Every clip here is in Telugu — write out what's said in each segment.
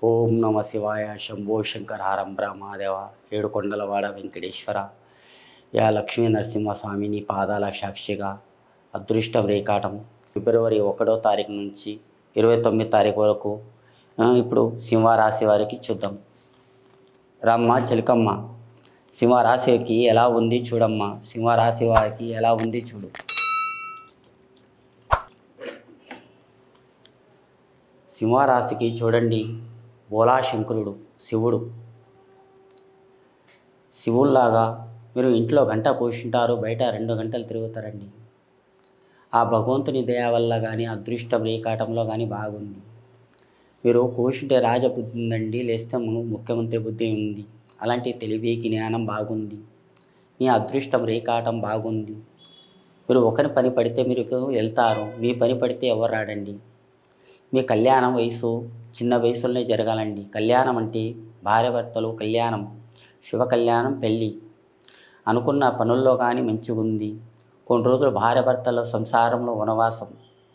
ఓం నమ శివాయ శంభో శంకర హరం బ్రహ్మదేవ ఏడుకొండలవాడ వెంకటేశ్వర యా లక్ష్మీ నరసింహస్వామి నీ పాదాల సాక్షిగా అదృష్టం రేకాటం ఫిబ్రవరి ఒకటో తారీఖు నుంచి ఇరవై తొమ్మిది తారీఖు వరకు ఆ, ఇప్పుడు సింహరాశి వారికి చూద్దాం రమ్మ చిలకమ్మ సింహరాశికి ఎలా ఉంది చూడమ్మా సింహరాశి వారికి ఎలా ఉంది చూడు సింహరాశికి చూడండి బోలాశంకరుడు శివుడు శివుల్లాగా మీరు ఇంట్లో గంట కూర్చుంటారు బయట రెండు గంటలు తిరుగుతారండి ఆ భగవంతుని దయ వల్ల కానీ అదృష్టం రేకాటంలో కానీ బాగుంది మీరు కూర్చుంటే రాజబుద్ధి ఉందండి లేస్తే ము- ముఖ్యమంత్రి బుద్ధి ఉంది అలాంటి తెలివి జ్ఞానం బాగుంది మీ అదృష్టం రేకాటం బాగుంది మీరు ఒకరి పని పడితే మీరు వెళ్తారు మీ పని పడితే ఎవరు రాడండి మీ కళ్యాణం వయసు చిన్న వయసులోనే జరగాలండి కళ్యాణం అంటే భార్యాభర్తలు కళ్యాణం శుభ కళ్యాణం పెళ్ళి అనుకున్న పనుల్లో కానీ మంచిగా ఉంది కొన్ని రోజులు భార్యాభర్తల సంసారంలో వనవాసం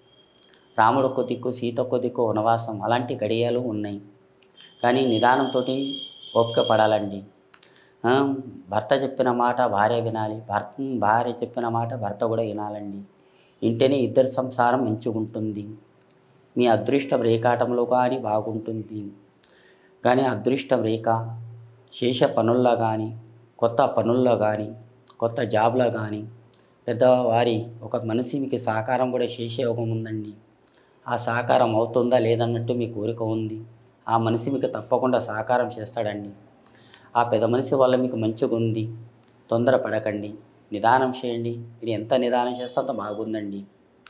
రాముడు దిక్కు సీత దిక్కు వనవాసం అలాంటి గడియలు ఉన్నాయి కానీ నిదానంతో ఓపిక పడాలండి ఆ, భర్త చెప్పిన మాట భార్య వినాలి భర్త భార్య చెప్పిన మాట భర్త కూడా వినాలండి ఇంటనే ఇద్దరి సంసారం మంచిగుంటుంది మీ అదృష్టం రేకాటంలో కానీ బాగుంటుంది కానీ అదృష్టం రేఖ చేసే పనుల్లో కానీ కొత్త పనుల్లో కానీ కొత్త జాబ్లో కానీ పెద్దవారి ఒక మనిషికి సహకారం కూడా చేసే యోగం ఉందండి ఆ సహకారం అవుతుందా లేదన్నట్టు మీ కోరిక ఉంది ఆ మనిషి మీకు తప్పకుండా సహకారం చేస్తాడండి ఆ పెద్ద మనిషి వల్ల మీకు మంచిగా ఉంది తొందర పడకండి నిదానం చేయండి మీరు ఎంత నిదానం చేస్తే అంత బాగుందండి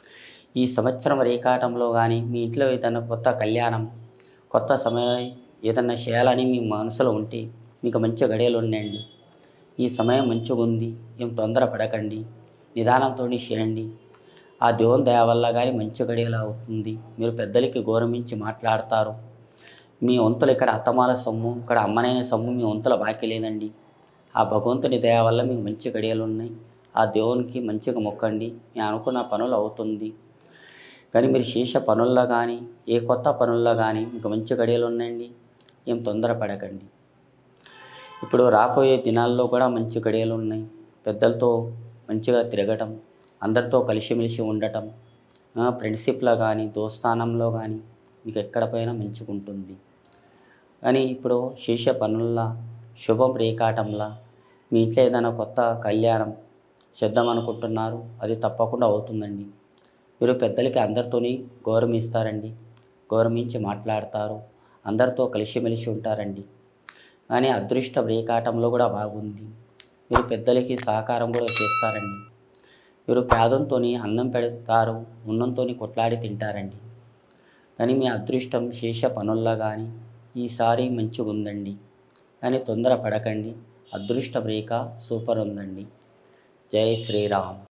ఈ సంవత్సరం రేఖాటంలో కానీ మీ ఇంట్లో ఏదైనా కొత్త కళ్యాణం కొత్త సమయం ఏదైనా చేయాలని మీ మనసులో ఉంటే మీకు మంచి గడియలు ఉన్నాయండి ఈ సమయం మంచిగా ఉంది ఏం తొందర పడకండి నిదానంతో చేయండి ఆ దేవుని దయ వల్ల కానీ మంచి గడియలు అవుతుంది మీరు పెద్దలకి గౌరవించి మాట్లాడతారు మీ వంతులు ఇక్కడ అత్తమాల సొమ్ము ఇక్కడ అమ్మనైన సొమ్ము మీ వంతుల బాకీ లేదండి ఆ భగవంతుని దయ వల్ల మీకు మంచి గడియలు ఉన్నాయి ఆ దేవునికి మంచిగా మొక్కండి మీ అనుకున్న పనులు అవుతుంది కానీ మీరు చేసే పనుల్లో కానీ ఏ కొత్త పనుల్లో కానీ మీకు మంచి గడియలు ఉన్నాయండి ఏం తొందర పడకండి ఇప్పుడు రాబోయే దినాల్లో కూడా మంచి గడియలు ఉన్నాయి పెద్దలతో మంచిగా తిరగటం అందరితో కలిసిమెలిసి ఉండటం ఆ, ఫ్రెండ్షిప్లో కానీ దోస్తానంలో కానీ మీకు ఎక్కడ పోయినా మంచిగా ఉంటుంది కానీ ఇప్పుడు చేసే పనుల్లో శుభం రేకాటంలా మీ ఇంట్లో ఏదైనా కొత్త కళ్యాణం చేద్దాం అనుకుంటున్నారు అది తప్పకుండా అవుతుందండి మీరు పెద్దలకి అందరితోని గౌరవిస్తారండి గౌరవించి మాట్లాడతారు అందరితో కలిసిమెలిసి ఉంటారండి కానీ అదృష్ట రేకాటంలో కూడా బాగుంది మీరు పెద్దలకి సహకారం కూడా చేస్తారండి మీరు పేదంతో అన్నం పెడతారు ఉన్నంతో కొట్లాడి తింటారండి కానీ మీ అదృష్టం చేసే పనుల్లో కానీ ఈసారి మంచిగా ఉందండి కానీ తొందర పడకండి అదృష్టం రేఖ సూపర్ ఉందండి జై శ్రీరామ్